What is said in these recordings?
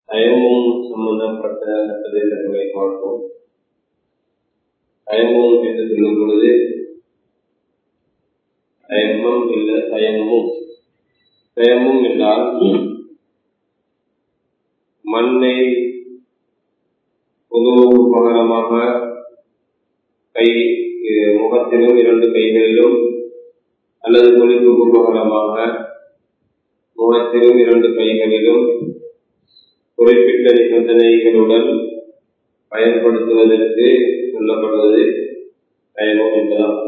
தயமும் சம்பந்தப்பட்ட பிரதேசங்களை பார்ப்போம் தயமும் என்று சொல்லும் பொழுது தயமம் இல்லை தயமும் தயமும் என்றால் மண்ணை பொது உபகரமாக கை முகத்திலும் இரண்டு கைகளிலும் அல்லது குளிப்பு உபகரமாக முகத்திலும் இரண்டு கைகளிலும் குறிப்பிட்ட நிபந்தனைகளுடன் பயன்படுத்துவதற்கு சொல்லப்படுவது தயமம் என்பதாகும்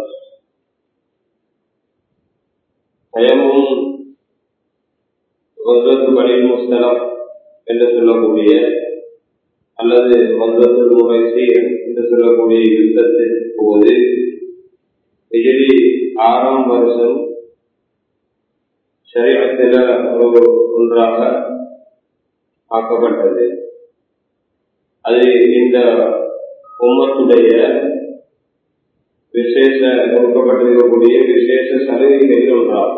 தயமும் வந்தத்து பணில் முஸ்தலம் என்று சொல்லக்கூடிய அல்லது வந்தத்து முறைசி என்று சொல்லக்கூடிய யுத்தத்தின் போது எதிரி ஆறாம் வருஷம் சரீரத்தில் ஒரு ஒன்றாக ஆக்கப்பட்டது அது இந்த உம்மத்துடைய விசேஷ கொடுக்கப்பட்டிருக்கக்கூடிய விசேஷ சலுகைகளில் ஒன்றாகும்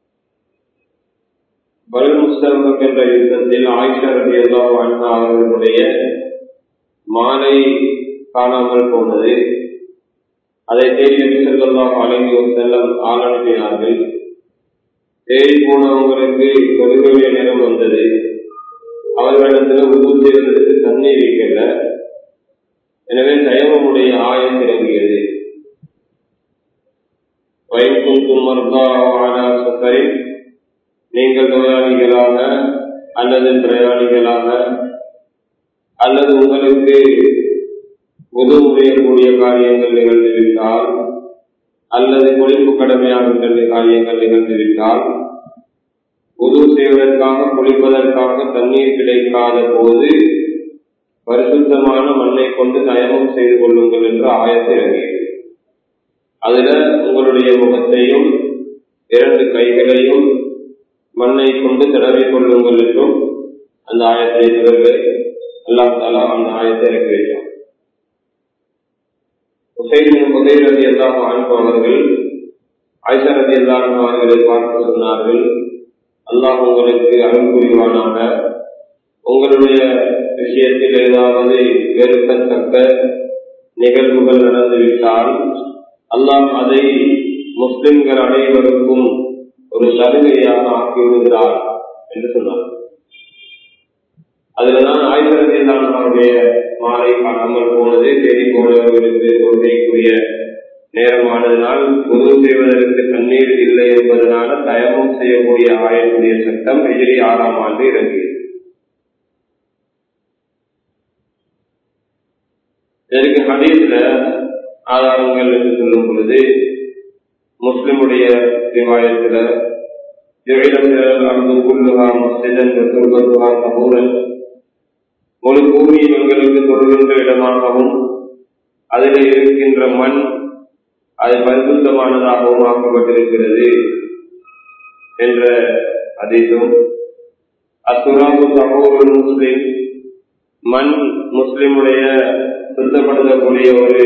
பல் முஸ்தபக் என்ற யுத்தத்தில் ஆயிஷா ரவி அல்லா அவர்களுடைய மாலை காணாமல் போனது அதை தேடி செல்லல்லா வழங்கி செல்லம் ஆள் அனுப்பினார்கள் தேடி போனவங்களுக்கு வருகைய நேரம் வந்தது அவர்களிடத்தில் உதவு செய்வதற்கு தண்ணீர் வைக்கல எனவே தயவமுடைய ஆயம் இறங்கியது வைகுந்தும் மர்தா சஃபரின் நீங்கள் நோயாளிகளாக அல்லது பிரயாணிகளாக அல்லது உங்களுக்கு உதவு செய்யக்கூடிய காரியங்கள் நிகழ்ந்துவிட்டால் அல்லது குளிப்பு கடமையாகின்ற காரியங்கள் நிகழ்ந்துவிட்டால் உதவு செய்வதற்காக குளிப்பதற்காக தண்ணீர் கிடைக்காத போது பரிசுத்தமான மண்ணை கொண்டு தயமம் செய்து கொள்ளுங்கள் என்று ஆயத்தை இறங்கியது அதுல உங்களுடைய முகத்தையும் இரண்டு கைகளையும் மண்ணை கொண்டு தடவை கொள்ளுங்கள் என்றும் அந்த ஆயத்தை பிறகு அல்லா தாலா அந்த ஆயத்தை இறக்கி வைத்தார் உசைன் உதயரதி எல்லாம் அவர்கள் ஆய்சரதி எல்லாரும் அவர்களை பார்த்து சொன்னார்கள் அல்லாஹ் உங்களுக்கு அருள் புரிவானாக உங்களுடைய விஷயத்தில் ஏதாவது வெறுக்கத்தக்க நிகழ்வுகள் நடந்துவிட்டால் அல்லாஹ் அதை முஸ்லிம்கள் அனைவருக்கும் ஒரு சலுகையாக ஆக்கிவிடுகிறார் என்று சொன்னார் அதுலதான் ஆயுதத்தில்தான் அவருடைய மாலை காணாமல் போனது தேடி போனவர்களுக்கு கொள்கைக்குரிய நேரமானதனால் உதவு செய்வதற்கு தண்ணீர் இல்லை என்பதனால தயமம் செய்யக்கூடிய ஆயக்கூடிய சட்டம் எதிரி ஆறாம் ஆண்டு இறங்கியது இதற்கு ஹதீஸ்ல ஆதாரங்கள் என்று சொல்லும் பொழுது முஸ்லிமுடைய ரிவாயத்துல அன்பு குல்லுகா மஸ்ஜிதன் துர்கத்துகா சபூரன் முழு பூமி இவங்களுக்கு தொழுகின்ற இடமாகவும் அதில் இருக்கின்ற மண் அது பரிசுத்தமானதாகவும் ஆக்கப்பட்டிருக்கிறது என்ற அதிகம் அத்துராபு சகோதரன் முஸ்லிம் மண் முஸ்லிமுடைய சுத்தப்படுத்தக்கூடிய ஒரு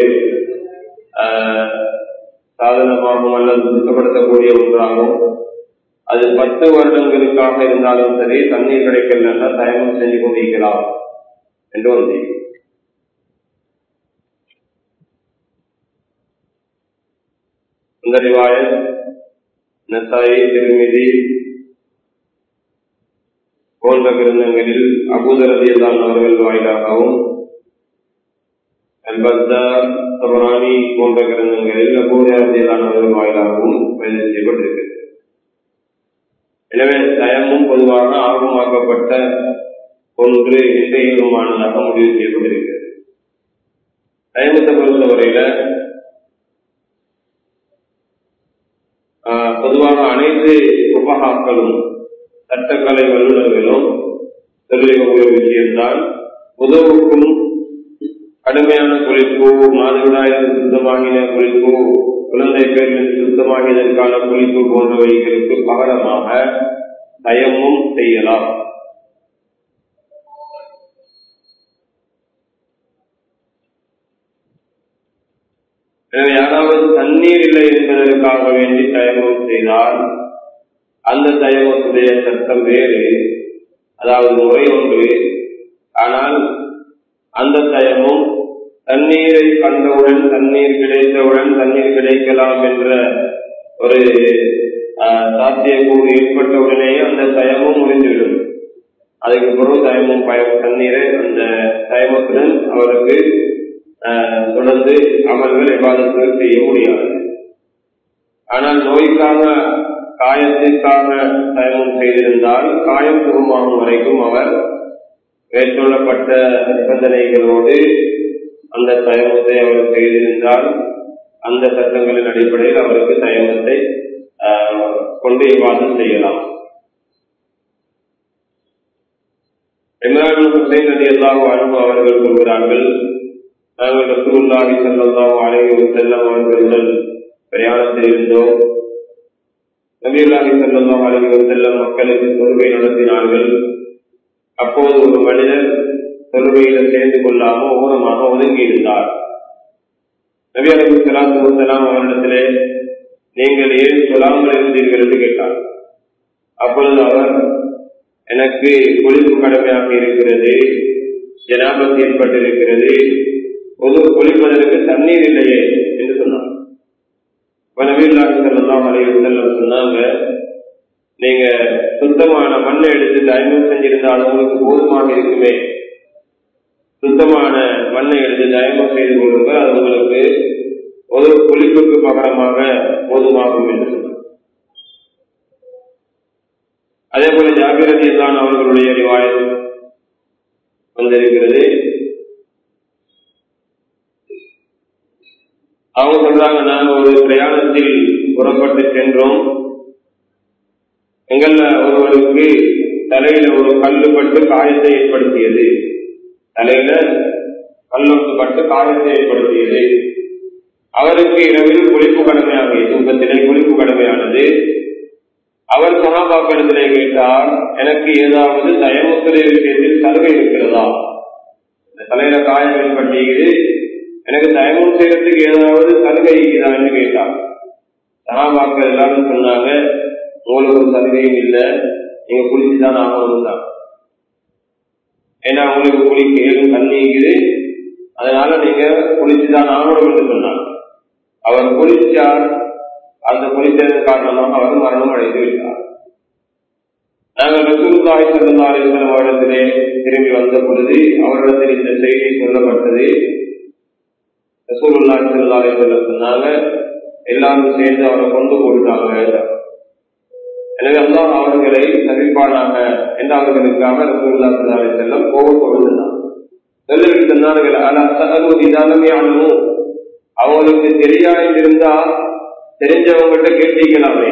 சாதனமாகவும் அல்லது சுத்தப்படுத்தக்கூடிய ஒன்றாகும் அது பத்து வருடங்களுக்காக இருந்தாலும் சரி தண்ணீர் கிடைக்கலன்னா தயமம் செஞ்சு கொண்டிருக்கலாம் என்று வந்து இந்த ரிவாயத் நசாயி திருமிதி போன்ற கிரந்தங்களில் அபூதரதியல்லான் அவர்கள் வாயிலாகவும் அல்பத்தார் சபரானி போன்ற கிரந்தங்களில் அபூதரதியல்லான் அவர்கள் வாயிலாகவும் பதிவு செய்யப்பட்டிருக்கிறது எனவே தயமும் பொதுவாக ஆர்வமாக்கப்பட்ட ஒன்று இசையுமானதாக முடிவு செய்யப்பட்டிருக்கிறது தயமத்தை பொறுத்தவரையில பொதுவாக அனைத்து உபகாக்களும் சட்டக்கலை வல்லுநர்களும் தெரிவிக்கக்கூடிய விஷயம்தான் உதவுக்கும் கடுமையான குளிப்பு மாதவிடாயில் சுத்தமாகின குளிப்பு குழந்தை பேரில் சுத்தமாகியதற்கான குளிப்பு போன்றவைகளுக்கு பகரமாக தயமும் செய்யலாம் எனவே யாராவது தண்ணீர் இல்லை என்பதற்காக வேண்டி தயமம் செய்தால் அந்த தயமத்துடைய சட்டம் வேறு அதாவது முறை ஒன்று ஆனால் அந்த தயமும் தண்ணீரை கண்டவுடன் தண்ணீர் கிடைத்தவுடன் தண்ணீர் கிடைக்கலாம் என்ற ஒரு சாத்தியக்கூறு ஏற்பட்டவுடனேயே அந்த தயமும் முடிந்துவிடும் அதுக்கு பிறகு தயமும் பயம் தண்ணீரை அந்த தயமத்துடன் அவருக்கு தொடர்ந்து அமல்கள் விவாதத்தில் செய்ய முடியாது ஆனால் நோய்க்காக காயத்திற்காக தயமம் செய்திருந்தால் காயம் சுகமாகும் வரைக்கும் அவர் மேற்கொள்ளப்பட்ட நிபந்தனைகளோடு அந்த தயமத்தை அவர் செய்திருந்தால் அந்த சட்டங்களின் அடிப்படையில் அவருக்கு தயமத்தை கொண்டு விவாதம் செய்யலாம் இம்ரான் ஹுசைன் அலி அல்லாஹ் அன்பு அவர்கள் சொல்கிறார்கள் நாங்கள் ரசூல்லாஹி சல்லாஹ் அலைஹி செல்லம் அவர்களுடன் பிரயாணத்தில் இருந்தோம் நபியுல்லாஹி சல்லாஹ் அலைஹி செல்லம் மக்களுக்கு தொழுகை நடத்தினார்கள் அப்போது ஒரு மனிதர் தொழுகையில் சேர்ந்து கொள்ளாமல் ஓரமாக ஒதுங்கி இருந்தார் நபி அலி சலாத்து வசலாம் அவரிடத்திலே நீங்கள் ஏன் சொல்லாமல் இருந்தீர்கள் என்று கேட்டார் அப்பொழுது அவர் எனக்கு குளிப்பு கடமையாக இருக்கிறது ஜனாபத் ஏற்பட்டிருக்கிறது பொது குளிப்பதற்கு தண்ணீர் இல்லையே என்று சொன்னார் நபீல்லாஹி சல்லாம் அலைவசல்லம் சொன்னாங்க நீங்க சுத்தமான மண்ணை எடுத்து தயமம் செஞ்சிருந்தால் உங்களுக்கு போதுமாக இருக்குமே சுத்தமான மண்ணை எடுத்து தயமம் செய்து கொள்ளுங்கள் அது உங்களுக்கு ஒரு குளிப்புக்கு பகரமாக போதுமாகும் என்று சொன்னார் அதே போல ஜாகிரதி தான் அவர்களுடைய ரிவாயம் வந்திருக்கிறது அவங்க சொல்றாங்க நாங்க ஒரு பிரயாணத்தில் புறப்பட்டு சென்றோம் எங்கள்ல ஒருவருக்கு தலையில ஒரு கல்லு பட்டு காயத்தை ஏற்படுத்தியது தலையில கல்லொட்டு பட்டு காயத்தை ஏற்படுத்தியது அவருக்கு இரவில் குளிப்பு கடமையாக தூக்கத்திலே குளிப்பு கடமையானது அவர் சகாபாக்களிடத்திலே கேட்டார் எனக்கு ஏதாவது தயமுத்திரை விஷயத்தில் சலுகை இருக்கிறதா இந்த தலையில காயம் ஏற்பட்டிருக்குது எனக்கு தயமம் செய்யறதுக்கு ஏதாவது சலுகை இருக்குதா என்று கேட்டார் சகாபாக்கள் எல்லாரும் சொன்னாங்க உங்களுக்கு ஒரு சலுகையும் இல்லை நீங்க குளிச்சுதான் ஆகணும் தான் ஏன்னா உங்களுக்கு குளிக்க ஏதும் தண்ணி இருக்குது அதனால நீங்க குளிச்சுதான் ஆகணும் என்று சொன்னாங்க அவர் குளிச்சார் அந்த குளித்ததன் காரணமாக அவர் மரணம் அடைந்து விட்டார் நாங்கள் ரசூல்லாய் சல்லா அலிஸ்லாம் அவரிடத்திலே திரும்பி வந்த பொழுது அவரிடத்தில் இந்த செய்தி சொல்லப்பட்டது ரசூலுல்லாய் சல்லா அலிஸ்லாம் சொன்னாங்க எல்லாரும் சேர்ந்து அவரை கொண்டு போட்டாங்க எனவே அல்லாஹ் அவர்களை சவிப்பானாக என்று அவர்களுக்காக ரசூல்லா சல்லா அலிஸ்லாம் கோபம் கொண்டிருந்தார் சொல்லிவிட்டு சொன்னார்கள் அலா சகலு இதானமே ஆனும் அவங்களுக்கு தெரியாதிருந்தா தெரிஞ்சவங்ககிட்ட கேட்டீங்களாமே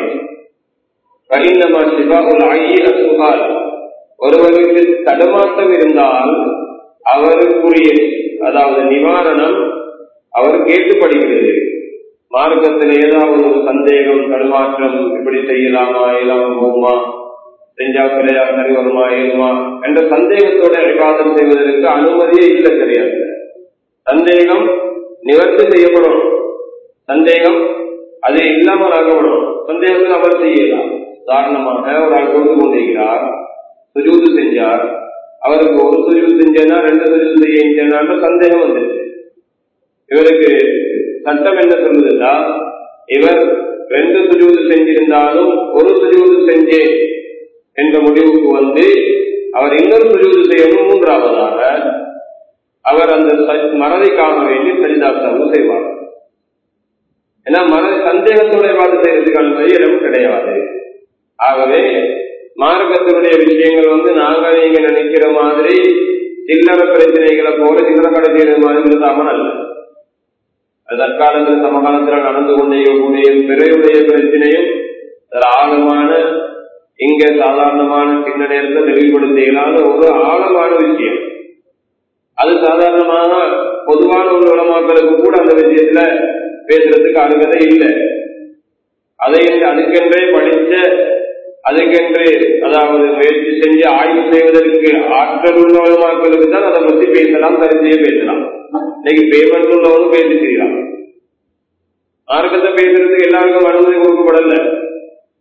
கடினமா சிவா ஒரு ஐய சுகால் ஒருவருக்கு தடுமாற்றம் இருந்தால் அவருக்குரிய அதாவது நிவாரணம் அவர் கேட்டுப்படுகிறது மார்க்கத்தில் ஏதாவது ஒரு சந்தேகம் தடுமாற்றம் இப்படி செய்யலாமா இயலாம போகுமா செஞ்சா பிள்ளையா சரி வருமா ஏழுமா என்ற சந்தேகத்தோட விவாதம் செய்வதற்கு அனுமதியே இல்லை கிடையாது சந்தேகம் நிவர்த்தி செய்யப்படும் சந்தேகம் அது இல்லாமல் ஆகப்படும் சந்தேகத்தில் அவர் செய்யலாம் உதாரணமாக ஒரு ஆள் கொண்டு கொண்டிருக்கிறார் சுஜூது செஞ்சார் அவருக்கு ஒரு சுஜூது செஞ்சேன்னா ரெண்டு சுஜூது செய்ய சந்தேகம் வந்துருச்சு இவருக்கு சட்டம் என்ன சொல்லுதுன்னா இவர் ரெண்டு சுஜூது செஞ்சிருந்தாலும் ஒரு சுஜூது செஞ்சேன் என்ற முடிவுக்கு வந்து அவர் இன்னொரு சுஜூது செய்யணும் மூன்றாவதாக அவர் அந்த மறதிக்காக வேண்டி சரிதாசாவு செய்வார் ஏன்னா மன சந்தேகத்தோட வாது செய்யறதுக்கான இடம் கிடையாது ஆகவே மார்க்கத்தினுடைய விஷயங்கள் வந்து நாங்க நீங்க நினைக்கிற மாதிரி சில்லற பிரச்சனைகளை போல சில்லற கடை செய்யறது மாதிரி இருந்தாமல் அல்ல தற்காலத்தில் சமகாலத்தில் நடந்து கொண்டிருக்கக்கூடிய பிறையுடைய பிரச்சனையும் ஆழமான இங்க சாதாரணமான சின்ன நேரத்தில் தெளிவுபடுத்த இயலாத ஒரு ஆழமான விஷயம் அது சாதாரணமாக பொதுவான ஒரு உலமாக்களுக்கு கூட அந்த விஷயத்துல பேசுறதுக்கு அருகதை இல்லை அதை அதுக்கென்றே படிச்ச அதுக்கென்று அதாவது முயற்சி செஞ்சு ஆய்வு செய்வதற்கு ஆற்றல் உள்ள உலமாக்களுக்கு தான் அதை பத்தி பேசலாம் தெரிஞ்சே பேசலாம் இன்னைக்கு பேமெண்ட் உள்ளவனும் பேசி செய்யலாம் மார்க்கத்தை பேசுறதுக்கு எல்லாருக்கும் அனுமதி கொடுக்கப்படல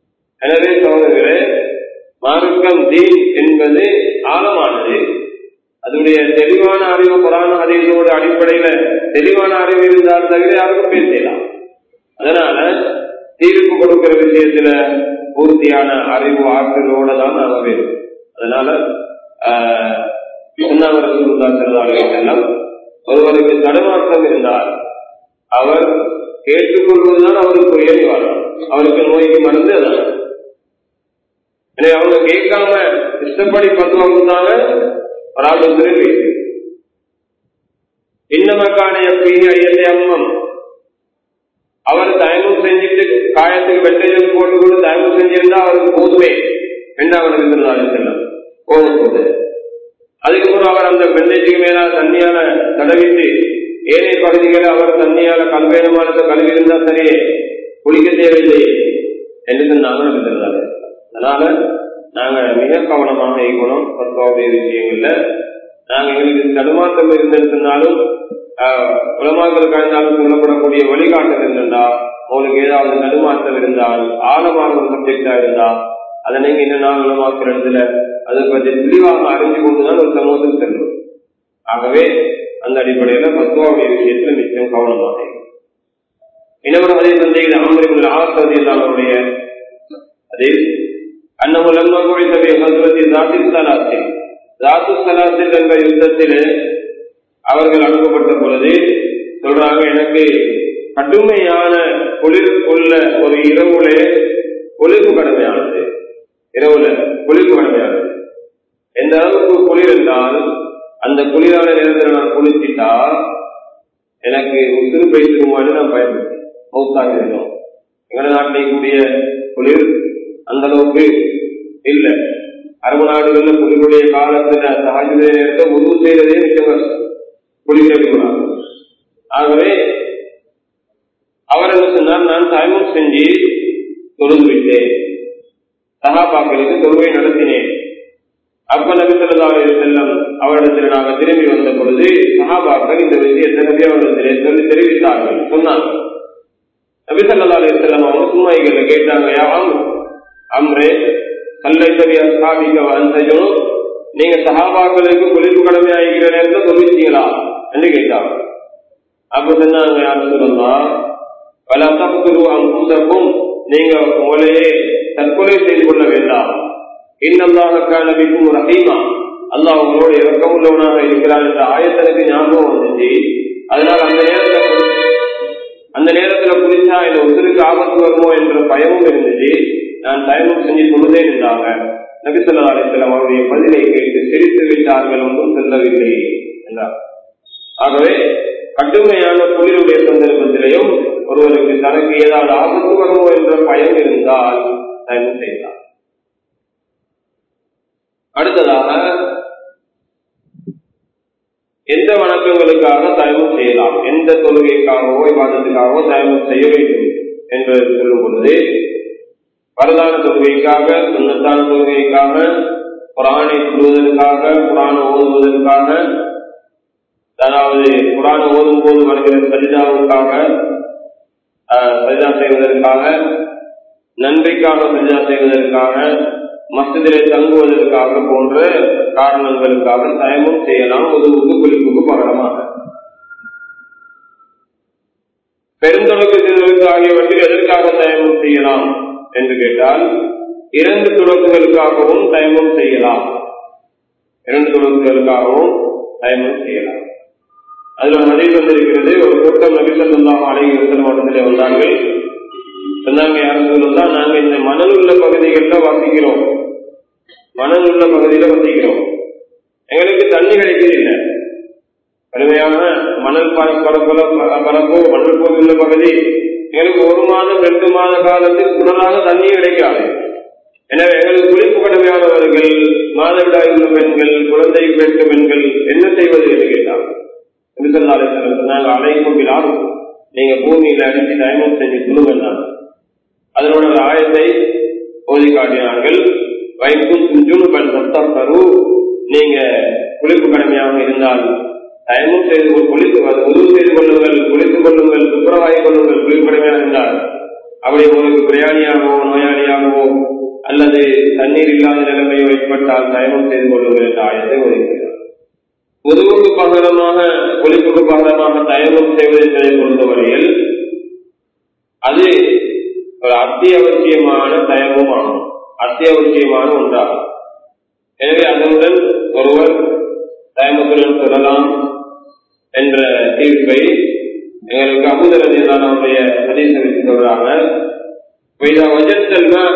எனவே சோதர்களே மார்க்கம் தீன் என்பது ஆழமானது அதனுடைய தெளிவான அறிவு புராண அறிவோட அடிப்படையில தெளிவான அறிவு இருந்தால் தவிர யாருக்கும் பேசலாம் அதனால தீர்ப்பு கொடுக்கிற விஷயத்துல பூர்த்தியான அறிவு ஆற்றலோட தான் நாம வேணும் அதனால செல்லம் ஒருவருக்கு தடுமாற்றம் இருந்தால் அவர் கேட்டுக்கொள்வதுதான் அவருக்கு நிவாரணம் அவருக்கு நோய்க்கு மருந்து அதான் எனவே அவங்க கேட்காம இஷ்டப்படி பத்துவா கொடுத்தாங்க ஒரு ஆள் வந்து இன்னமக்கான ஐயத்தை அம்மம் அவர் தயமம் செஞ்சுட்டு காயத்துக்கு வெட்டையில் போட்டுக்கொண்டு தயமம் செஞ்சிருந்தா அவருக்கு போதுமே ரெண்டாவது இருந்தாலும் செல்லம் போகும்போது அதுக்கப்புறம் அவர் அந்த வெண்ணைக்கு மேல தண்ணியால தடவிட்டு ஏனைய பகுதிகளை அவர் தண்ணியால கல்வேனமானதை கழுவி இருந்தா சரியே குளிக்க தேவையில்லை என்று சொன்னாங்க இருந்தாரு அதனால நாங்க மிக கவனமாக இருக்கணும் பத்மாவுடைய விஷயங்கள்ல நாங்க எங்களுக்கு தடுமாற்றம் இருந்திருந்தாலும் உலமாக்கள் கலந்தாலும் சொல்லப்படக்கூடிய வழிகாட்டல் இருந்தா உங்களுக்கு ஏதாவது தடுமாற்றம் இருந்தால் ஆழமான ஒரு சப்ஜெக்டா இருந்தா அதை நீங்க இன்னும் நாள் உலமாக்கிற இடத்துல அதை பற்றி தெளிவாக அறிஞ்சு கொண்டுதான் ஒரு சமூகத்தில் செல்லும் ஆகவே அந்த அடிப்படையில பத்மாவுடைய விஷயத்துல நிச்சயம் கவனமாக இன்னொரு அதே சந்தையில் அமர்வுள்ள ஆசிரதி அவருடைய அதில் அன்னமு லம்மா குழித்த ஹசரத்தில் தாத்தின் சலாத்தில் தாத்து சலாத்தில் என்ற யுத்தத்தில் அவர்கள் அனுப்பப்பட்ட பொழுது சொல்றாங்க எனக்கு கடுமையான குளிர் உள்ள ஒரு இரவுல குளிர்வு கடமையானது இரவுல குளிர்வு கடமையானது எந்த அளவுக்கு குளிர் என்றால் அந்த குளிரான நேரத்தில் நான் குளிச்சிட்டா எனக்கு உசுறு பயிற்றுமான்னு நான் பயன்படுத்தேன் மௌத்தாக இருந்தோம் எங்களோட நாட்டிலே கூடிய குளிர் அந்த அளவுக்கு இல்ல அரபு நாடுகள்ல குளிருடைய காலத்துல சகாஜுடைய நேரத்தை உதவு செய்யறதே மிக கஷ்டம் குளிர் ஆகவே அவர் என்ன சொன்னார் நான் தயமம் செஞ்சு தொழுது விட்டேன் சகாபாக்களுக்கு தொழுவை நடத்தினேன் அப்ப நபிசல்லாவை செல்லம் அவரிடத்தில் நாங்கள் திரும்பி வந்த பொழுது சகாபாக்கள் இந்த விஷயத்தை நபி அவரிடத்திலே சொல்லி தெரிவித்தார்கள் சொன்னாங்க நபிசல்லா செல்லம் அவங்க சும்மாய்களை கேட்டாங்க யாம் அம்ரே கல்லை சரி அஸ்தாபிக்க வந்ததும் நீங்க சகாபாக்களுக்கு குளிர்வு கடமை ஆகிக்கிற நேரத்தை சொல்லிச்சீங்களா என்று கேட்டாங்க அப்ப சொன்னாங்க யார் சொல்லலாம் பல தப்புரு அம்புசக்கும் நீங்க உங்களையே தற்கொலை செய்து கொள்ள வேண்டாம் இன்னல்லாக நபிக்கும் ரஹீமா அல்லாஹ் உங்களோட இறக்கம் உள்ளவனாக இருக்கிறார் என்ற ஆயத்தனுக்கு ஞாபகம் வந்துச்சு அதனால் அந்த நேரத்தில் அந்த நேரத்துல குளிச்சா இந்த உசுருக்கு ஆபத்து வருமோ என்ற பயமும் இருந்துச்சு நான் தயமம் செஞ்சு சொல்லுதேன் என்றாங்க நபிசல்லா அலிஸ்லாம் அவருடைய பதிலை கேட்டு சிரித்து விட்டார்கள் ஒன்றும் செல்லவில்லை என்றார் ஆகவே கடுமையான குளிருடைய சந்தர்ப்பத்திலையும் ஒருவருக்கு தனக்கு ஏதாவது ஆபத்து வருமோ என்ற பயம் இருந்தால் தயமம் செய்யலாம் அடுத்ததாக எந்த வணக்கங்களுக்காக தயமம் செய்யலாம் எந்த தொழுகைக்காகவோ விவாதத்துக்காகவோ தயமம் செய்ய வேண்டும் என்று சொல்லும் பொழுது வரலாறு தொழுகைக்காக சுண்ணத்தான தொழுகைக்காக குரானை சொல்வதற்காக குரான ஓதுவதற்காக அதாவது குரான் ஓதும் போது வருகிற சரிதாவுக்காக சரிதா செய்வதற்காக நன்றிக்காக சரிதா செய்வதற்காக மசதிலே தங்குவதற்காக போன்ற காரணங்களுக்காக தயமும் செய்யலாம் உதவுக்கு குளிப்புக்கு பகரமாக பெருந்தொழுக்கு செல்வதற்கு ஆகியவற்றில் எதற்காக தயமம் செய்யலாம் என்று கேட்டால் இரண்டு துளக்குகளுக்காகவும் தயமம் செய்யலாம் இரண்டு துளக்குகளுக்காகவும் தயமம் செய்யலாம் அதுல நதில் வந்திருக்கிறது ஒரு கூட்டம் நபிசல்லாம் அழகிய மட்டத்திலே வந்தார்கள் சொன்னாங்க யாரும் சொல்லா நாங்க இந்த மணல் உள்ள பகுதிகளில் வசிக்கிறோம் மணல் உள்ள பகுதியில வசிக்கிறோம் எங்களுக்கு தண்ணி கிடைக்கிறதில்லை கடுமையான மணல் பரப்பல பரப்போ மணல் பகுதி உள்ள பகுதி எங்களுக்கு ஒரு மாதம் ரெண்டு மாத காலத்தில் உடனாக தண்ணீர் கிடைக்காது எனவே எங்களுக்கு குளிப்பு கடுமையானவர்கள் மாதவிடாய் உள்ள பெண்கள் குழந்தை பெற்ற பெண்கள் என்ன செய்வது என்று கேட்டாங்க சொன்னாங்க அழைக்கும் விழாவும் நீங்க பூமியில அடித்து தயமம் செஞ்சு குழுவெல்லாம் அதனோட ஒரு ஆயத்தை ஓதி காட்டினார்கள் வைக்கும் சுஞ்சுணுபன் சத்தம் தரு நீங்க குளிப்பு கடமையாக இருந்தால் தயமும் செய்து குளித்து உதவு செய்து கொள்ளுங்கள் குளித்துக் கொள்ளுங்கள் துப்புரவாய் கொள்ளுங்கள் குளிப்பு கடமையாக இருந்தால் அப்படி உங்களுக்கு பிரயாணியாகவோ நோயாளியாகவோ அல்லது தண்ணீர் இல்லாத நிலைமையோ ஏற்பட்டால் தயமம் செய்து கொள்ளுங்கள் என்ற ஆயத்தை ஒதுக்கிறார் உதவுக்கு பகரமாக ஒளிப்புக்கு பகரமாக தயமம் செய்வது என்பதை பொறுத்தவரையில் அது ஒரு அத்தியாவசியமான தயமும் ஆகும் அத்தியாவசியமான ஒன்றாகும் எனவே அதனுடன் ஒருவர் தயமத்துடன் சொல்லலாம் என்ற தீர்ப்பை எங்களுக்கு அபுதரதிதான் அவருடைய ஹதீஸை வச்சு சொல்றாங்க வைதா வஜத்தல் மேல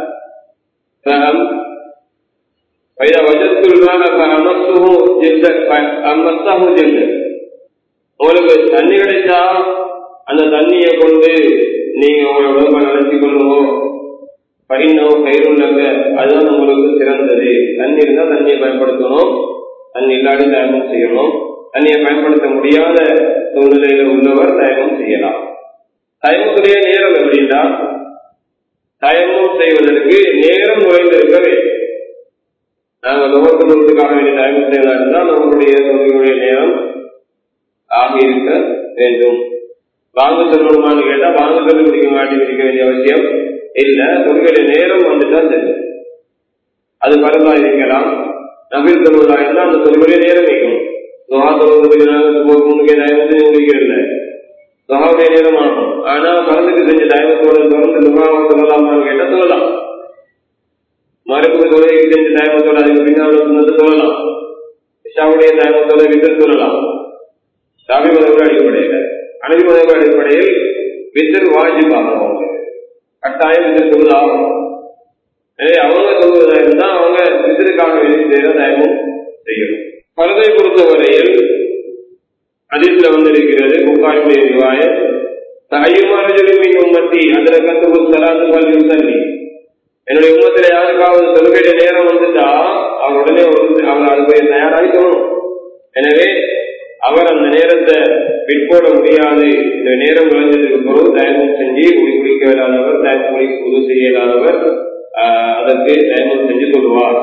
வைதா வஜத்துல் மேல அமஸ்துஹு ஜில்த அமஸ்தஹு ஜில்த உங்களுக்கு தண்ணி கிடைச்சா அந்த தண்ணியை கொண்டு நீங்க உங்களோட உடம்ப நினைச்சு கொள்ளுவோ பைனோ கயிறுள்ளங்க அதுதான் உங்களுக்கு சிறந்தது தண்ணி இருந்தா தண்ணியை பயன்படுத்தணும் தண்ணி இல்லாடி தயமம் செய்யணும் தண்ணியை பயன்படுத்த முடியாத சூழ்நிலையில உள்ளவர் தயமம் செய்யலாம் தயமத்துடைய நேரம் எப்படின்னா தயமம் செய்வதற்கு நேரம் குறைந்திருக்க வேண்டும் நாங்கள் நுகர்த்துவதற்காக வேண்டிய தயமம் செய்வதாக இருந்தால் நம்மளுடைய தொழிலுடைய நேரம் ஆகியிருக்க வேண்டும் வாங்க சொல்லணுமான்னு கேட்டா வாங்க சொல்லி குடிக்க மாட்டி குடிக்க வேண்டிய அவசியம் இல்ல தொழிலுடைய நேரம் வந்துட்டா சரி அது பரவா இருக்கலாம் நபில் சொல்வதா இருந்தால் அந்த தொழிலுடைய நேரம் வைக்கணும் துவா சொல்வதற்கு நாங்கள் முன்னுக்கே தயமத்தை முடிக்கவில்லை துவாவுடைய நேரம் ஆகும் ஆனா மருந்துக்கு செஞ்ச தயமத்தோட தொடர்ந்து துவாவை சொல்லலாமான்னு கேட்டா சொல்லலாம் மறுப்புக்கு தொழிலுக்கு செஞ்ச தயமத்தோட அதுக்கு பின்னால் சொன்னது சொல்லலாம் இஷாவுடைய தயமத்தோட விட்டு சொல்லலாம் சாமி மதங்கள் அடிப்படையில் அனபி மதங்கள் அடிப்படையில் வித்தர் வாஜிபாகும் அவங்க கட்டாயம் வித்தர் சொல்லுதாகும் எனவே அவங்க சொல்வதாக இருந்தா அவங்க வித்தருக்காக வேண்டி செய்த தயமும் செய்யணும் பரதை பொறுத்தவரையில் அதில் வந்திருக்கிறது புகாரியுடைய ரிவாய தாயுமாரஜலுமின் உம்மத்தி அதில் கத்து சலாத்து பள்ளி சொல்லி என்னுடைய உம்மத்துல யாருக்காவது தொழுகையில நேரம் வந்துட்டா அவர் உடனே அவர் அது போய் தயாராகி சொல்லணும் எனவே அவர் அந்த நேரத்தை பிற்போட முடியாது இந்த நேரம் விளைஞ்சதுக்கு பிறகு தயமம் செஞ்சு குடி குடிக்க இயலாதவர் தயமம் குடி புது செய்ய இயலாதவர் அதற்கு தயமம் செஞ்சு சொல்லுவார்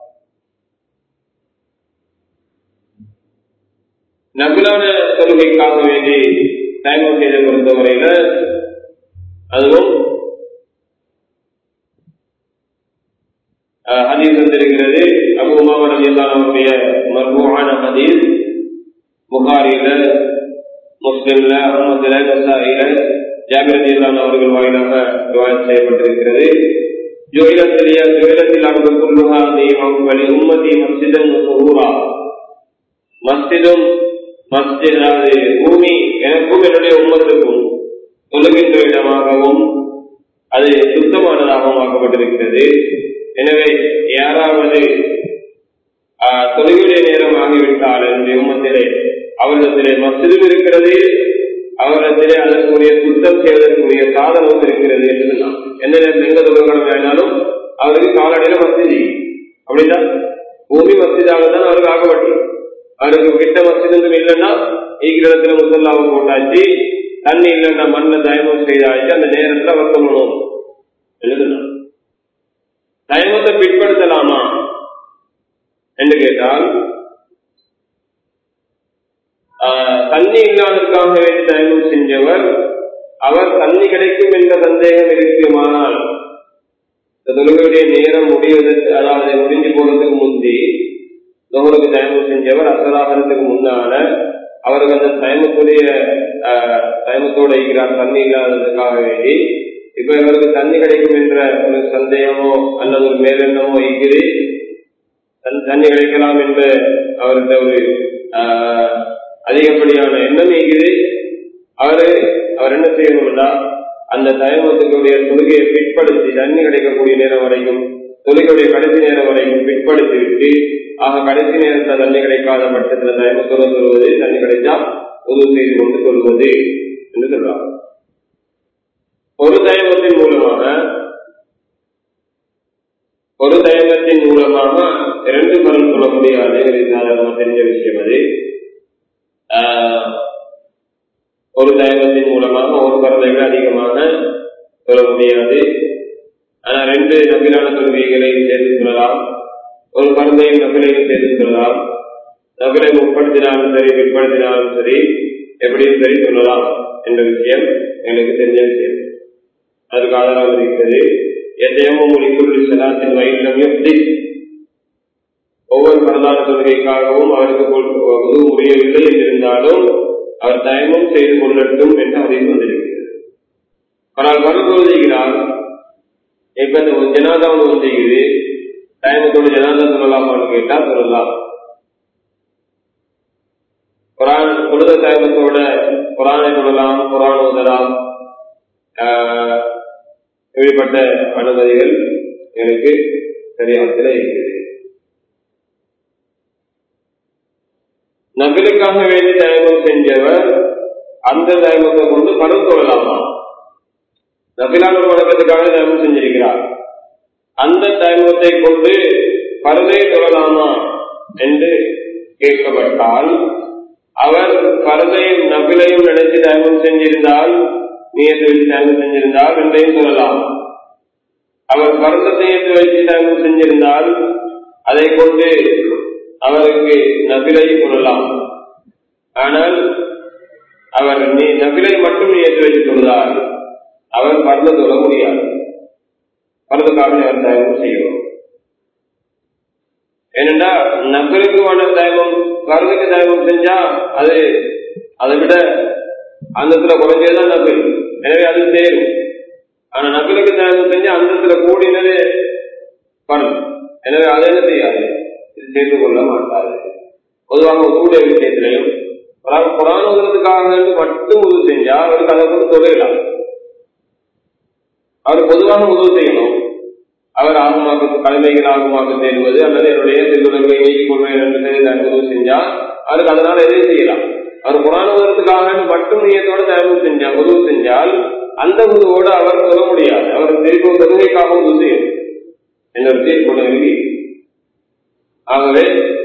நபிலான தொழுகைக்காக வேண்டி தயமம் செய்த பொறுத்தவரையில அதுவும் ஹதீஸ் வந்திருக்கிறது அபு உமாமா ரவி அவருடைய மர்பூவான ஹதீஸ் புகாரில முஸ்லிம்ல அஹமதுல நசாயில ஜாபிர் ஜீலான் அவர்கள் வாயிலாக விவாதம் செய்யப்பட்டிருக்கிறது ஜோயிலத்திலேய ஜோயிலத்தில் அங்கு குல்லுஹா தெய்வம் வழி உம்மதி மஸ்ஜிதம் சுகூரா மஸ்ஜிதும் மஸ்ஜித் அதாவது பூமி எனக்கும் என்னுடைய உம்மத்துக்கும் தொழுகின்ற இடமாகவும் அது சுத்தமானதாகவும் ஆக்கப்பட்டிருக்கிறது எனவே யாராவது தொழுகையுடைய நேரம் ஆகிவிட்டால் என்னுடைய உம்மத்திலே அவரிடத்திலே மசிதும் இருக்கிறது அவரிடத்திலே அதற்குரிய சுத்தம் செய்வதற்குரிய சாதனமும் இருக்கிறது என்று சொன்னான் எந்த நேரத்தில் எங்க தொழுகணும் வேணாலும் அவருக்கு காலடியில மசிதி அப்படின்னா பூமி மசிதாக தான் அவருக்கு ஆகப்பட்டு அவருக்கு கிட்ட மசிதும் இல்லைன்னா ஈக்கிற இடத்துல முசல்லாவை போட்டாச்சு தண்ணி இல்லைன்னா மண்ணில் தயமம் செய்தாச்சு அந்த நேரத்தில் அவர் சொல்லணும் எழுதணும் தயமத்தை பிற்படுத்தலாமா என்று கேட்டால் தண்ணி இல்லாததற்காக வேண்டி தயமம் செஞ்சவர் அவர் தண்ணி கிடைக்கும் என்ற சந்தேகம் இருக்குமானால் இந்த தொழுகையுடைய நேரம் முடிவதற்கு அதாவது முடிஞ்சு போறதுக்கு முந்தி தொகுலுக்கு தயமம் செஞ்சவர் அசராகிறதுக்கு முன்னால அவருக்கு அந்த தயமத்துடைய தயமத்தோட இருக்கிறார் தண்ணி இல்லாததுக்காக வேண்டி இப்ப இவருக்கு தண்ணி கிடைக்கும் என்ற ஒரு சந்தேகமோ அல்லது ஒரு மேலெண்ணமோ இருக்குது தண்ணி கிடைக்கலாம் என்ற அவர்கிட்ட ஒரு அதிகப்படியான எண்ணம் இருக்குது அவரு அவர் என்ன செய்யணும்னா அந்த தயமத்துக்குரிய தொழுகையை பிற்படுத்தி தண்ணி கிடைக்கக்கூடிய நேரம் வரைக்கும் தொழுகையுடைய கடைசி நேரம் வரைக்கும் பிற்படுத்தி விட்டு ஆக கடைசி நேரத்தில் தண்ணி கிடைக்காத பட்சத்தில் தயமத்தோடு சொல்வது தண்ணி கிடைச்சா உதவு செய்து கொண்டு சொல்வது என்று சொல்றாங்க ஒரு தயமத்தின் மூலமாக ஒரு தயமத்தின் மூலமாக இரண்டு பலன் சொல்ல முடியாது சாதாரணமா தெரிஞ்ச விஷயம் அது ஒரு தயமத்தின் மூலமாக ஒரு பரதை விட அதிகமாக சொல்ல முடியாது ஆனா ரெண்டு நம்பிலான தொழுகைகளையும் சேர்த்து சொல்லலாம் ஒரு பரந்தையும் நபிலையும் சேர்த்து சொல்லலாம் நபிலை முற்படுத்தினாலும் சரி பிற்படுத்தினாலும் சரி எப்படியும் சரி சொல்லலாம் என்ற விஷயம் எனக்கு தெரிஞ்ச விஷயம் அதுக்கு ஆதாரம் இருக்கிறது எதையும் மொழிக்குள் செலாத்தின் வயிற்றம் எப்படி ஒவ்வொரு பிரதான தொழுகைக்காகவும் அவருக்கு முடியவில்லை என்றிருந்தாலும் அவர் தயமம் செய்து கொள்ளட்டும் என்று அறிவு வந்திருக்கிறது ஆனால் மறுபோது செய்கிறார் இப்ப இந்த ஜனாதா ஒன்று வந்துகிறது தயமத்தோடு ஜனாதா சொல்லலாமான்னு கேட்டா சொல்லலாம் குரான் தொழுத தயமத்தோட குரானை சொல்லலாம் குரான் ஓதலாம் இப்படிப்பட்ட அனுமதிகள் எனக்கு சரியாகத்தில் இருக்கிறது நபிலுக்காக வேண்டி தயமம் செஞ்சவர் அந்த தயமத்தை கொண்டு பணம் தொழலாமா நபிலான வணக்கத்துக்காக தயமம் செஞ்சிருக்கிறார் அந்த தயமத்தை கொண்டு பருதை தொழலாமா என்று கேட்கப்பட்டால் அவர் பரதையும் நபிலையும் நினைச்சு தயமம் செஞ்சிருந்தால் நீயத்தை வச்சு தயமம் செஞ்சிருந்தால் ரெண்டையும் சொல்லலாம் அவர் பரதத்தையத்தை வச்சு தயமம் செஞ்சிருந்தால் அதை கொண்டு அவருக்கு நபிலை கொள்ளலாம் ஆனால் அவர் நீ நபிலை மட்டும் நியத்து வச்சு தொழுதால் அவர் பரத தொழ முடியாது பரதுக்காக அவர் தயமம் செய்வோம் ஏனென்றா நபிலுக்கு வேண தயமம் பரதுக்கு தயமம் செஞ்சா அது அதை விட அந்தத்துல குறைஞ்சதுதான் நபில் எனவே அது சேரும் ஆனா நபிலுக்கு தயமம் செஞ்சா அந்தத்துல கூடினது பருது எனவே அதை என்ன செய்யாது இது சேர்ந்து கொள்ள மாட்டாது பொதுவாக உங்களுடைய விஷயத்திலையும் புறாணுங்கிறதுக்காக மட்டும் உதவு செஞ்சா அவருக்கு அதை கொண்டு தொழிலாம் அவர் பொதுவாக உதவு செய்யணும் அவர் ஆகுமாக்க கடமைகள் ஆகுமாக்க தேடுவது அல்லது என்னுடைய திருவிழங்களை நீக்கிக் கொள்வேன் என்று உதவு செஞ்சா அவருக்கு அதனால எதையும் செய்யலாம் அவர் புறாணுங்கிறதுக்காக மட்டும் நீயத்தோட தயவு செஞ்சா உதவு செஞ்சால் அந்த உதவோடு அவர் சொல்ல முடியாது அவர் திருப்பி தொழுகைக்காக உதவு செய்யும் என்ற தீர்ப்பு இருக்கு ஆகவே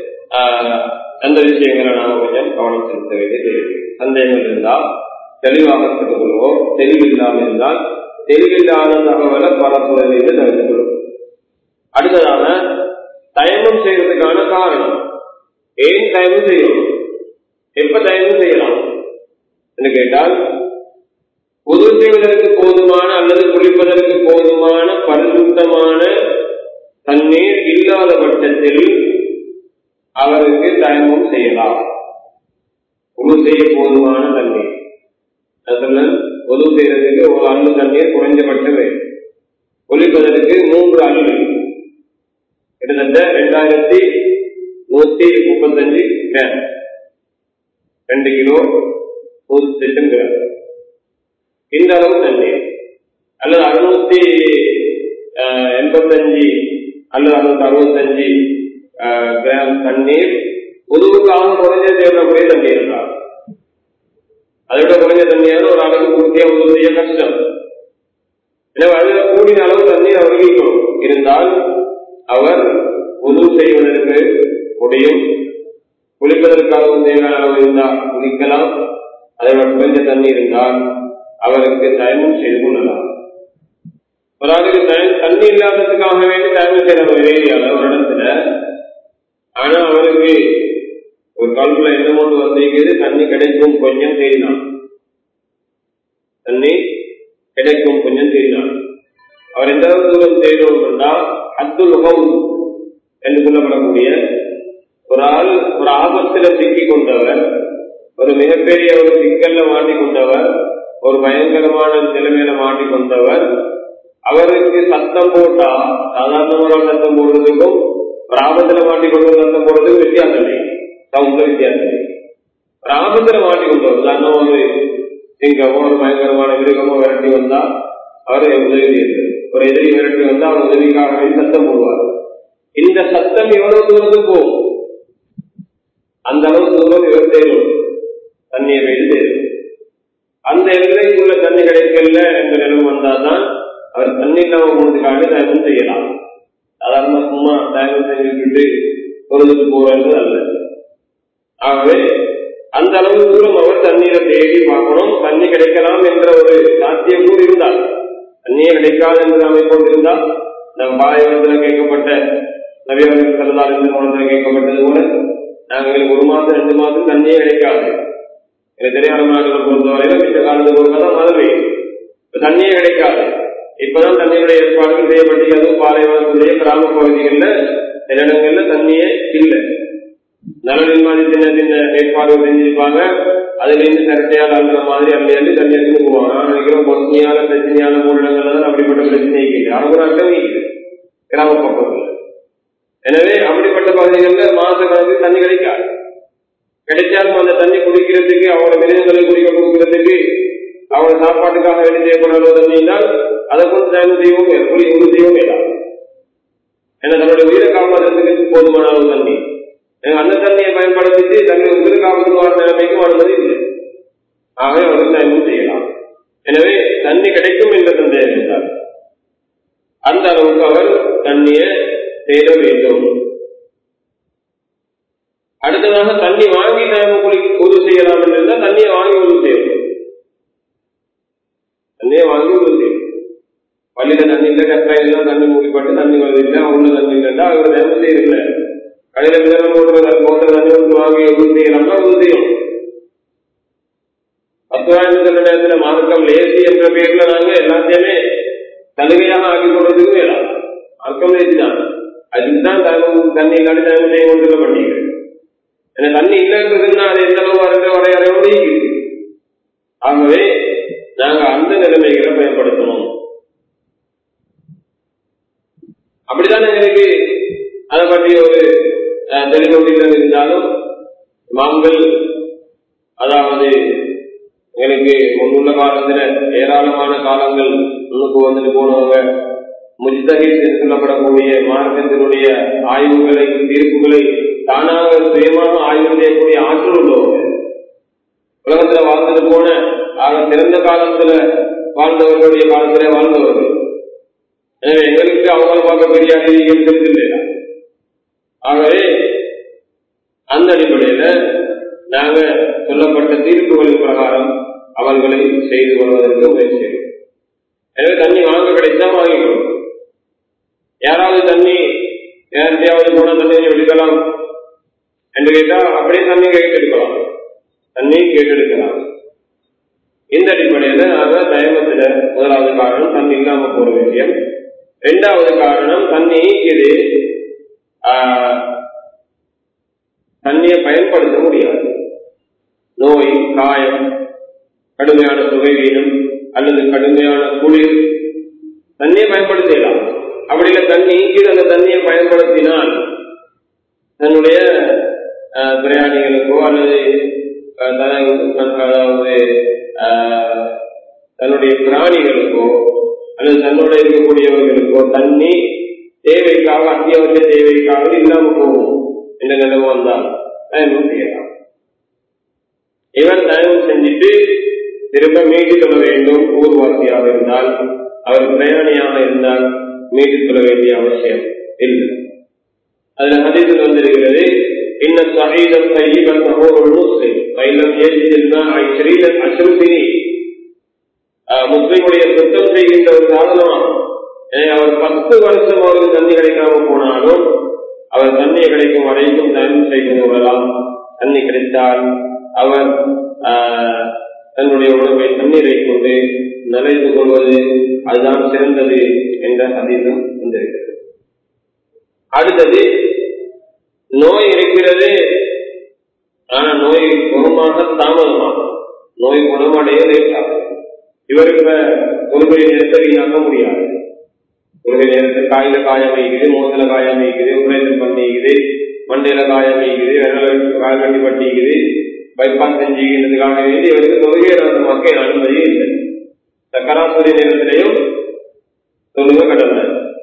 அந்த விஷயங்களை நாம கொஞ்சம் கவனம் செலுத்த வேண்டியது சந்தேகங்கள் இருந்தால் தெளிவாக தெரிந்து கொள்வோம் தெளிவில்லாமல் இருந்தால் தெளிவில்லாத தகவலை பரப்புவதிலிருந்து தெரிந்து கொள்வோம் அடுத்ததாக தயமம் செய்யறதுக்கான காரணம் ஏன் தயமம் செய்யணும் எப்ப தயமம் செய்யலாம் என்று கேட்டால் பொது செய்வதற்கு போதுமான அல்லது குளிப்பதற்கு போதுமான பரிசுத்தமான தண்ணீர் இல்லாத பட்சத்தில் அவருக்கு தயமம் செய்யலாம் உரு செய்ய போதுமான தண்ணீர் அதுல பொது செய்யறதுக்கு ஒரு அள்ளு தண்ணீர் குறைஞ்சபட்சம் வேண்டும் குளிப்பதற்கு மூன்று அள்ளு கிட்டத்தட்ட ரெண்டாயிரத்தி நூத்தி முப்பத்தஞ்சு கிராம் ரெண்டு கிலோ நூத்தி லட்சம் கிராம் இந்த அளவு தண்ணீர் அல்லது அறுநூத்தி எண்பத்தஞ்சு அல்லது அறுநூத்தி அறுபத்தஞ்சு கிராம் தண்ணீர் பொதுவுக்காக குறைஞ்ச தேவைக்கூடிய தண்ணீர் என்றார் அதை விட குறைஞ்ச தண்ணியான ஒரு அளவுக்கு பூர்த்தியா உதவி செய்ய கஷ்டம் எனவே அதுல கூடிய அளவு தண்ணீர் அவருக்கு இருக்கணும் இருந்தால் அவர் உதவு செய்வதற்கு முடியும் குளிப்பதற்காக தேவையான அளவு இருந்தால் குளிக்கலாம் அதை விட குறைஞ்ச தண்ணி இருந்தால் அவருக்கு தயமும் செய்து கொள்ளலாம் ஒரு ஆளுக்கு தண்ணி இல்லாததுக்காக வேண்டி தயவு செய்யற ஒரு ஏரியால ஒரு இடத்துல ஆனா அவருக்கு ஒரு காலத்துல என்ன கொண்டு வந்திருக்கிறது தண்ணி கிடைக்கும் கொஞ்சம் தேடினான் தண்ணி கிடைக்கும் கொஞ்சம் தேடினான் அவர் எந்த அளவு தூரம் தேடும் என்றால் அப்துல் ஹவுஸ் என்று சொல்லப்படக்கூடிய ஒரு ஆள் ஒரு ஆபத்துல சிக்கிக் கொண்டவர் ஒரு மிகப்பெரிய ஒரு சிக்கல்ல மாட்டிக்கொண்டவர் ஒரு பயங்கரமான நிலைமையில மாட்டிக்கொண்டவர் அவருக்கு சத்தம் போட்டா சாதாரணமான சத்தம் போடுறதுக்கும் ஒரு ஆபத்துல மாட்டிக்கொண்டு சத்தம் போடுறதுக்கும் வித்தியாசம் இல்லை சவுண்ட்ல வித்தியாசம் இல்லை ஒரு ஆபத்துல மாட்டிக்கொண்டவர் உதாரணம் ஒரு சிங்கமோ ஒரு பயங்கரமான மிருகமோ விரட்டி வந்தா அவரை உதவி செய்யுது ஒரு எதிரி விரட்டி வந்தா அவர் உதவிக்காக வேண்டி சத்தம் போடுவார் இந்த சத்தம் எவ்வளவு தூரத்துக்கு போகும் அந்த அளவு தூரம் இவர் தேடும் தண்ணியை வைத்து தேடும் அந்த எல்லைக்குள்ள தண்ணி கிடைக்கல என்ற நிலைமை வந்தாதான் அவர் தண்ணி இல்லாம போனதுக்காக தயவு செய்யலாம் சாதாரண சும்மா தயவு செஞ்சுக்கிட்டு பொருளுக்கு போறது அல்ல ஆகவே அந்த அளவு தூரம் அவர் தண்ணீரை தேடி பார்க்கணும் தண்ணி கிடைக்கலாம் என்ற ஒரு சாத்தியக்கூறு இருந்தால் தண்ணியே கிடைக்காது என்று அமைப்போடு இருந்தால் நம் பாயவரத்தில் கேட்கப்பட்ட நவியவர்கள் கருதால் இந்த கோணத்தில் கேட்கப்பட்டது போல நாங்கள் ஒரு மாதம் ரெண்டு மாதம் தண்ணியே கிடைக்காது எனக்கு தெரியாத நாடுகளை பொறுத்தவரையில இந்த காலத்துக்கு ஒரு தான் மழை பெய்யும் தண்ணியே கிடைக்காது இப்பதான் தண்ணீருடைய ஏற்பாடுகள் செய்யப்பட்டு அதுவும் பாலைவனத்துடைய கிராம பகுதிகளில் சில இடங்கள்ல தண்ணியே இல்லை நல நிர்மாணி சின்ன சின்ன ஏற்பாடு செஞ்சிருப்பாங்க அதுல இருந்து சர்ச்சையால் அழுகிற மாதிரி அள்ளி அள்ளி தண்ணி எடுத்து போவாங்க நான் நினைக்கிறேன் பொஸ்னியான பிரச்சனையான ஊழல்கள் தான் அப்படிப்பட்ட பிரச்சனை இருக்குது அரபு நாட்டம் இருக்குது கிராம பக்கத்தில் எனவே அப்படிப்பட்ட பகுதிகளில் மாச கணக்கு தண்ணி கிடைக்காது கிடைச்சாலும் அந்த தண்ணி குடிக்கிறதுக்கு அவரோட மிருகங்களை குடிக்க கொடுக்கிறதுக்கு அவரோட சாப்பாட்டுக்காக வேலை செய்யப்படுற தண்ணி என்றால் அதை கொண்டு தயவு செய்யவும் குடி உறுதி செய்யவும் வேண்டாம் ஏன்னா தன்னுடைய உயிரை காப்பாற்றுறதுக்கு போதுமான அளவு தண்ணி அந்த தண்ணியை பயன்படுத்திட்டு தன்னுடைய உயிரை காப்பாற்றுவார் நிலைமைக்கும் அனுமதி இல்லை ஆகவே அவர்கள் தயவு செய்யலாம் எனவே தண்ணி கிடைக்கும் என்ற சந்தேகம் இருந்தார் அந்த அளவுக்கு அவர் தண்ணியை தேட வேண்டும் அடுத்ததாக தண்ணி வாங்கி தயவு குளி உதவு செய்யலாம் என்று இருந்தால் தண்ணியை வாங்கி உதவு செய்யணும் தண்ணியை வாங்கி உதவு செய்யணும் பள்ளியில தண்ணி இல்லை கட்டாயில தண்ணி மூடிப்பட்டு தண்ணி வருது இல்லை அவங்க தண்ணி இல்லைன்னா அவர் தயவு செய்யறதில்லை கடையில மிதனம் போட்டு போட்ட தண்ணி வந்து வாங்கி உதவு செய்யலாம்னா உதவு செய்யும் பத்துவாயிரம் சொல்ல நேரத்தில் மார்க்கம் லேசி என்ற பேர்ல நாங்க எல்லாத்தையுமே சலுகையாக ஆக்கி கொள்றதுக்கு வேண்டாம் மார்க்கம் லேசி தான் அதுக்குதான் தண்ணி இல்லாட்டி தயவு செய்ய கொண்டு பண்ணிக்கிறேன் ஏன்னா தண்ணி இல்லைன்றதுன்னா அது எந்த அளவு வரைய வரையறையோடு இருக்குது ஆகவே நாங்க அந்த நிலைமைகளை பயன்படுத்தணும் அப்படிதான் எங்களுக்கு அதை பற்றி ஒரு தெளிவொன்றில் இருந்தாலும் மாங்கள் அதாவது எங்களுக்கு முன்னுள்ள காலத்துல ஏராளமான காலங்கள் முன்னுக்கு வந்துட்டு போனவங்க முஜ்தகித் என்று சொல்லப்படக்கூடிய மார்க்கத்தினுடைய ஆய்வுகளை தீர்ப்புகளை தானாக சுயமாக ஆய்வு செய்யக்கூடிய ஆற்றல் உள்ளவங்க உலகத்துல வாழ்ந்துட்டு போன ஆக சிறந்த காலத்துல வாழ்ந்தவர்களுடைய காலத்துல வாழ்ந்தவர்கள் எனவே எங்களுக்கு அவங்கள பார்க்க பெரிய அறிவியல் தெரிஞ்சில்லையா ஆகவே அந்த அடிப்படையில நாங்க சொல்லப்பட்ட தீர்ப்புகளின் பிரகாரம் அவர்களை செய்து கொள்வதற்கு முயற்சி செய்யும் எனவே தண்ணி வாங்க கிடைச்சா வாங்கிக்கணும் யாராவது தண்ணி யார்கிட்டயாவது போனா தண்ணி கொஞ்சம் எடுக்கலாம் என்று கேட்டா அப்படியே தண்ணி கேட்டெடுக்கலாம் தண்ணி கேட்டெடுக்கலாம் இந்த அடிப்படையில நாங்க தயமத்துல முதலாவது காரணம் தண்ணி இல்லாம போற விஷயம் இரண்டாவது காரணம் தண்ணி இது தண்ணியை பயன்படுத்த முடியாது நோய் காயம் கடுமையான சுகைவீனம் அல்லது கடுமையான குளிர் தண்ணியை பயன்படுத்தலாம் அப்படி இல்லை தண்ணி கீழே அந்த தண்ணியை பயன்படுத்தினால் தன்னுடைய பிரயாணிகளுக்கோ அல்லது அதாவது தன்னுடைய பிராணிகளுக்கோ அல்லது தன்னோட இருக்கக்கூடியவர்களுக்கோ தண்ணி தேவைக்காக அத்தியாவசிய தேவைக்காக இல்லாம போகும் என்ற நிலைமை வந்தால் தயவு செய்யலாம் இவர் தயவு செஞ்சுட்டு திரும்ப மீட்டு சொல்ல வேண்டும் ஊர்வாசியாக இருந்தால் அவர் பிரயாணியாக இருந்தால் மீட்டு சொல்ல வேண்டிய அவசியம் இல்லை அதுல ஹதீஸில் வந்திருக்கிறது இன்ன சஹீதம் தையீபன் சகோதரன் முஸ்லிம் பயிலம் ஏஜிதில்னா ஐஸ்ரீதன் அசுசினி முஸ்லிமுடைய சுத்தம் செய்கின்ற ஒரு சாதனமாகும் எனவே அவர் பத்து வருஷம் அவருக்கு தண்ணி கிடைக்காம போனாலும் அவர் தண்ணியை கிடைக்கும் வரைக்கும் தயவு செய்து கொள்ளலாம் தண்ணி கிடைத்தால் அவர் தன்னுடைய உணவை தண்ணீரை கொண்டு நனைந்து கொள்வது அதுதான் சிறந்தது என்ற அதீதம் வந்திருக்கிறது அடுத்தது நோய் இருக்கிறது ஆனா நோய் குணமாக தாமதமாகும் நோய் குணமடைய லேட்டாகும் இவருக்கு தொழுகை நேரத்தை வீணாக்க முடியாது தொழுகை நேரத்தில் காயில காயம் வைக்குது மோதல காயம் வைக்குது உரைத்தல் பண்ணிக்குது மண்டையில காயம் வைக்குது விரல கால் கட்டி பட்டிக்குது பைபாஸ் செஞ்சுக்கிறதுக்காக வேண்டி இவருக்கு தொழுகை நாசமாக்க அனுமதியே இல்லை சக்கராசுரி நேரத்திலையும் தொழுகை கடமை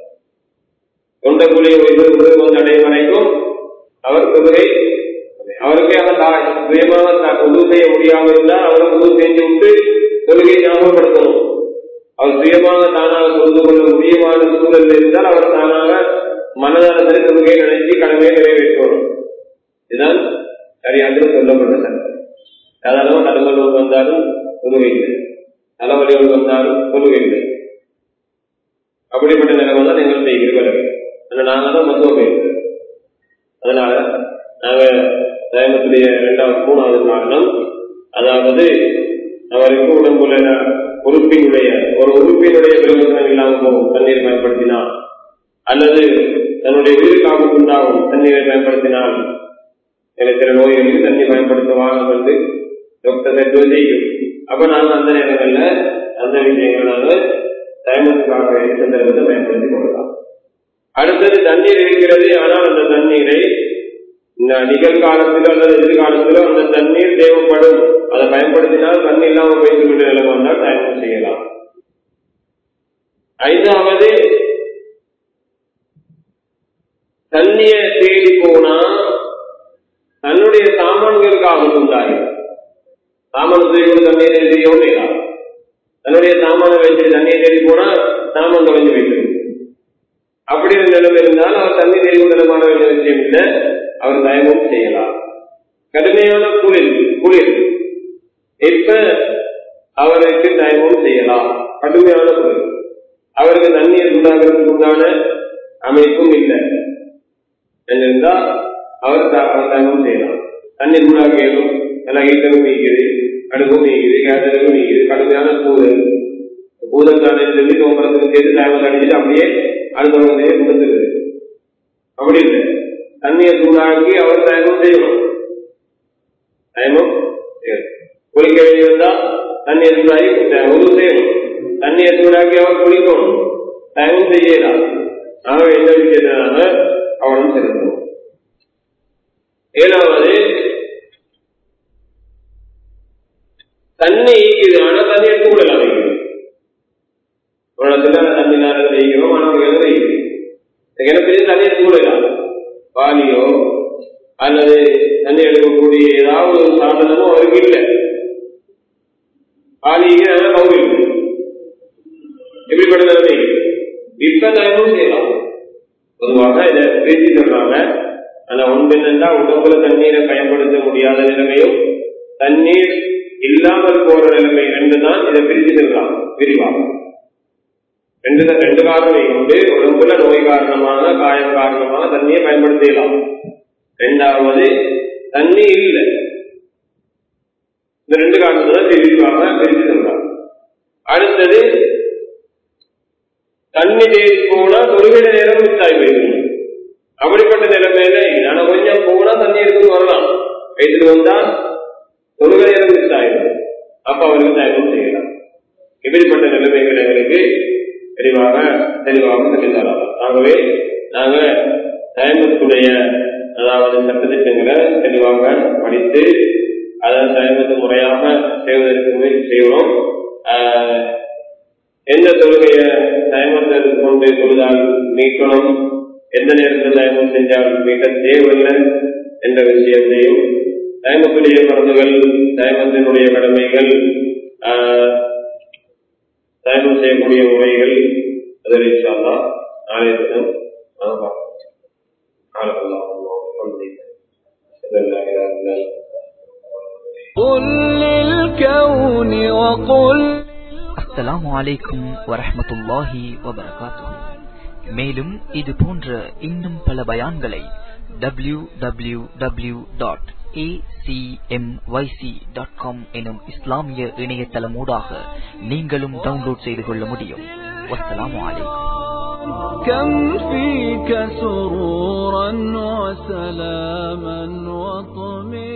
தொண்டக்குழி உதவி வந்து அடையும் வரைக்கும் அவர் தொழுகை அவருக்கே அவர் சுயமாக உதவு செய்ய முடியாமல் இருந்தால் அவருக்கு உதவு செஞ்சு விட்டு தொழுகையை ஞாபகப்படுத்தணும் அவர் சுயமாக தானாக தொழுது கொள்ள முடியுமான சூழல் இருந்தால் அவர் தானாக மனதாரத்தில் தொழுகையை நினைச்சு கடமையை நிறைவேற்றணும் இதுதான் சரியாக சொல்லப்பட்ட சட்டம் சாதாரண தலைமலோடு வந்தாலும் தொழுகை இல்லை தலைவலியோடு வந்தாலும் தொழுகை இல்லை அப்படிப்பட்ட நிலைமை தான் நீங்கள் செய்கிறீர்கள் ஆனால் நாங்கள் தான் மருத்துவ பேசுகிறோம் அதனால நாங்க தயமத்துடைய இரண்டாவது மூணாவது காரணம் அதாவது அவருக்கு உடம்புல உறுப்பினுடைய ஒரு உறுப்பினுடைய பிரயோஜனம் இல்லாமல் போகும் தண்ணீர் பயன்படுத்தினால் அல்லது தன்னுடைய உயிருக்கு ஆபத்து உண்டாகும் தண்ணீரை பயன்படுத்தினால் சில சில நோய்களுக்கு தண்ணி பயன்படுத்த டாக்டர் வாங்க வந்து டாக்டர் எதுவும் செய்யும் அப்ப நாங்க அந்த நேரங்கள்ல அந்த விஷயங்களை நாங்க டைமத்துக்காக சந்தர்ப்பத்தை பயன்படுத்திக் கொள்ளலாம் அடுத்தது தண்ணீர் இருக்கிறது ஆனால் அந்த தண்ணீரை இந்த நிகழ்காலத்திலோ அல்லது எதிர்காலத்திலோ அந்த தண்ணீர் தேவைப்படும் அதை பயன்படுத்தினால் தண்ணி இல்லாமல் போய்த்து விட்டு நிலைமை வந்தால் தயக்கம் செய்யலாம் ஐந்தாவது தண்ணிய தேடி போனா தன்னுடைய சாமான்களுக்காக உண்டாரு சாமான தூக்கி தண்ணியை தேடியோ இல்லையா தன்னுடைய சாமான வச்சு தண்ணியை தேடி போனா சாமான் தொலைஞ்சு வைக்கிறது அப்படி ஒரு நிலைமை இருந்தால் அவர் தண்ணி தேடி நிலமான வேண்டிய விஷயம் இல்லை அவர் தயமும் செய்யலாம் கடுமையான குளிர் குளிர் இப்ப அவருக்கு தயமும் செய்யலாம் கடுமையான குளிர் அவருக்கு தண்ணீர் உண்டாகிறதுக்கு உண்டான அமைப்பும் இல்லை என்றிருந்தா அவர் தயமும் செய்யலாம் தண்ணீர் உண்டாகியதும் எல்லாம் ஹீட்டரும் நீக்குது அடுப்பும் நீக்குது கேசருக்கும் நீக்குது கடுமையான கூதல் கூதல் தானே சொல்லி தோம்பரத்துக்கு சேர்த்து தயமத்தை அடிச்சுட்டு அப்படியே அடுத்தவங்க கொடுத்துருது அப்படி இல்லை தண்ணியை சூடாக்கி அவர் தயமம் செய்யணும் தயமம் குளிக்க வேண்டியிருந்தா தண்ணியை சூடாகி உதவு செய்யணும் தண்ணியை சூடாக்கி அவர் குளிக்கணும் தயமம் செய்யலாம் ஆகவே எந்த விஷயத்தினால கவனம் செலுத்தணும் ஏழாவது தண்ணி ஈக்குது ஆனா தண்ணி எடுத்து விடலாம் உலகத்துல தண்ணி நேரம் வைக்கிறோம் ஆனா ஒரு கிணறு வைக்குது இந்த கிணத்துல தண்ணி எடுத்து விடலாம் பாலியோ அல்லது தண்ணி எடுக்கக்கூடிய ஏதாவது ஒரு சாதனமும் அவருக்கு இல்லை பாலிக்கு நல்லா கவுரி இருக்கு எப்படிப்பட்ட நிலைமை இப்ப தயமும் செய்யலாம் பொதுவாக இதை பேசி சொல்றாங்க ஆனா ஒன்று என்னன்னா உடம்புல தண்ணீரை பயன்படுத்த முடியாத நிலைமையும் தண்ணீர் இல்லாமல் போற நிலைமை ரெண்டு தான் இதை பிரித்து செல்லலாம் விரிவாக ரெண்டு ரெண்டு காரணம் உண்டு உடம்புல நோய் காரணமாக காயம் காரணமாக தண்ணியை பயன்படுத்தலாம் ரெண்டாவது தண்ணி இல்லை இந்த ரெண்டு காரணத்தை விரிவாக பிரித்து செல்றாங்க அடுத்தது தண்ணி தேடி போனா தொழுகிற நேரம் மிஸ் ஆகி போயிடும் அப்படிப்பட்ட நிலைமையில ஆனா கொஞ்சம் போனா தண்ணி எடுத்து வரலாம் வயிற்றுல வந்தா தொழுகிற நேரம் மிஸ் ஆயிடும் அப்ப அவருக்கு தயக்கம் செய்யலாம் இப்படிப்பட்ட நிலைமைகள் எங்களுக்கு தெளிவாக தெளிவாக சொல்லித்தரலாம் ஆகவே நாங்க தயமத்துடைய அதாவது சட்டத்திட்டங்களை தெளிவாக படித்து அதை தயமத்து முறையாக செய்வதற்கு முயற்சி செய்வோம் எந்த தொழுகைய தயமத்தை கொண்டு தொழுதால் மீட்கணும் எந்த நேரத்தில் தயமம் செஞ்சால் மீட்ட தேவையில்லை என்ற விஷயத்தையும் தயமத்துடைய மருந்துகள் தயமத்தினுடைய கடமைகள் தயமம் செய்யக்கூடிய முறைகள் அதில் இன்ஷால்லா நாளைய தினம் நாங்கள் பார்க்கலாம் قل للكون وقل அஸ்ஸலாமு அலைக்கும் வரஹ்மத்துல்லாஹி வபரகாத்துஹு மேலும் இது போன்ற இன்னும் பல பயான்களை W W W dot dot com எனும் இஸ்லாமிய இணையதளமூடாக நீங்களும் டவுன்லோட் செய்து கொள்ள முடியும் வஸ்ஸலாமு அலைக்கும் كم فيك سرورا وسلاما وطمئنا